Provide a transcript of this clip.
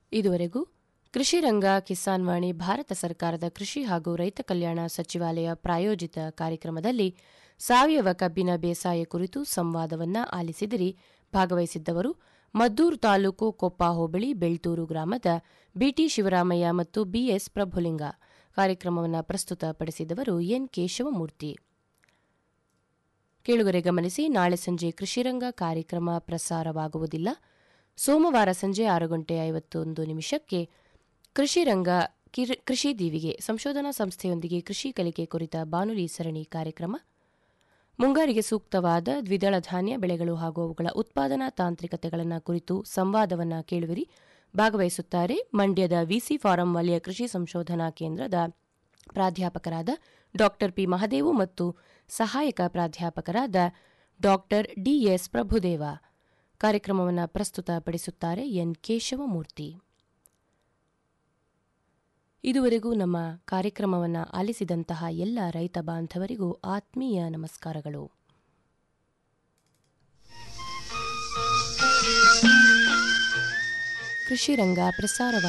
ಇದುವರೆಗೂ ಕೃಷಿ ರಂಗ ಕಿಸಾನ್ ವಾಣಿ ಭಾರತ ಸರ್ಕಾರದ ಕೃಷಿ ಹಾಗೂ ರೈತ ಕಲ್ಯಾಣ ಸಚಿವಾಲಯ ಪ್ರಾಯೋಜಿತ ಕಾರ್ಯಕ್ರಮದಲ್ಲಿ ಸಾವಯವ ಕಬ್ಬಿನ ಬೇಸಾಯ ಕುರಿತು ಸಂವಾದವನ್ನ ಆಲಿಸಿದಿರಿ ಭಾಗವಹಿಸಿದ್ದವರು ಮದ್ದೂರು ತಾಲೂಕು ಕೊಪ್ಪ ಹೋಬಳಿ ಬೆಳ್ತೂರು ಗ್ರಾಮದ ಬಿಟಿ ಶಿವರಾಮಯ್ಯ ಮತ್ತು ಬಿಎಸ್ ಪ್ರಭುಲಿಂಗ ಕಾರ್ಯಕ್ರಮವನ್ನು ಪ್ರಸ್ತುತಪಡಿಸಿದವರು ಎನ್ ಕೇಶವಮೂರ್ತಿ ಕೇಳುಗರೆ ಗಮನಿಸಿ ನಾಳೆ ಸಂಜೆ ಕೃಷಿರಂಗ ಕಾರ್ಯಕ್ರಮ ಪ್ರಸಾರವಾಗುವುದಿಲ್ಲ ಸೋಮವಾರ ಸಂಜೆ ಆರು ಗಂಟೆ ಐವತ್ತೊಂದು ನಿಮಿಷಕ್ಕೆ ಕೃಷಿರಂಗ ಕೃಷಿ ದೀವಿಗೆ ಸಂಶೋಧನಾ ಸಂಸ್ಥೆಯೊಂದಿಗೆ ಕೃಷಿ ಕಲಿಕೆ ಕುರಿತ ಬಾನುಲಿ ಸರಣಿ ಕಾರ್ಯಕ್ರಮ ಮುಂಗಾರಿಗೆ ಸೂಕ್ತವಾದ ದ್ವಿದಳ ಧಾನ್ಯ ಬೆಳೆಗಳು ಹಾಗೂ ಅವುಗಳ ಉತ್ಪಾದನಾ ತಾಂತ್ರಿಕತೆಗಳನ್ನು ಕುರಿತು ಸಂವಾದವನ್ನು ಕೇಳುವಿರಿ ಭಾಗವಹಿಸುತ್ತಾರೆ ಮಂಡ್ಯದ ವಿಸಿ ಫಾರಂ ವಲಯ ಕೃಷಿ ಸಂಶೋಧನಾ ಕೇಂದ್ರದ ಪ್ರಾಧ್ಯಾಪಕರಾದ ಡಾ ಪಿ ಮಹದೇವು ಮತ್ತು ಸಹಾಯಕ ಪ್ರಾಧ್ಯಾಪಕರಾದ ಡಾ ಡಿಎಸ್ ಪ್ರಭುದೇವ ಕಾರ್ಯಕ್ರಮವನ್ನು ಪ್ರಸ್ತುತಪಡಿಸುತ್ತಾರೆ ಎನ್ ಕೇಶವಮೂರ್ತಿ ಇದುವರೆಗೂ ನಮ್ಮ ಕಾರ್ಯಕ್ರಮವನ್ನು ಆಲಿಸಿದಂತಹ ಎಲ್ಲ ರೈತ ಬಾಂಧವರಿಗೂ ಆತ್ಮೀಯ ನಮಸ್ಕಾರಗಳು ಕೃಷಿ ರಂಗ ಪ್ರಸಾರವಾದ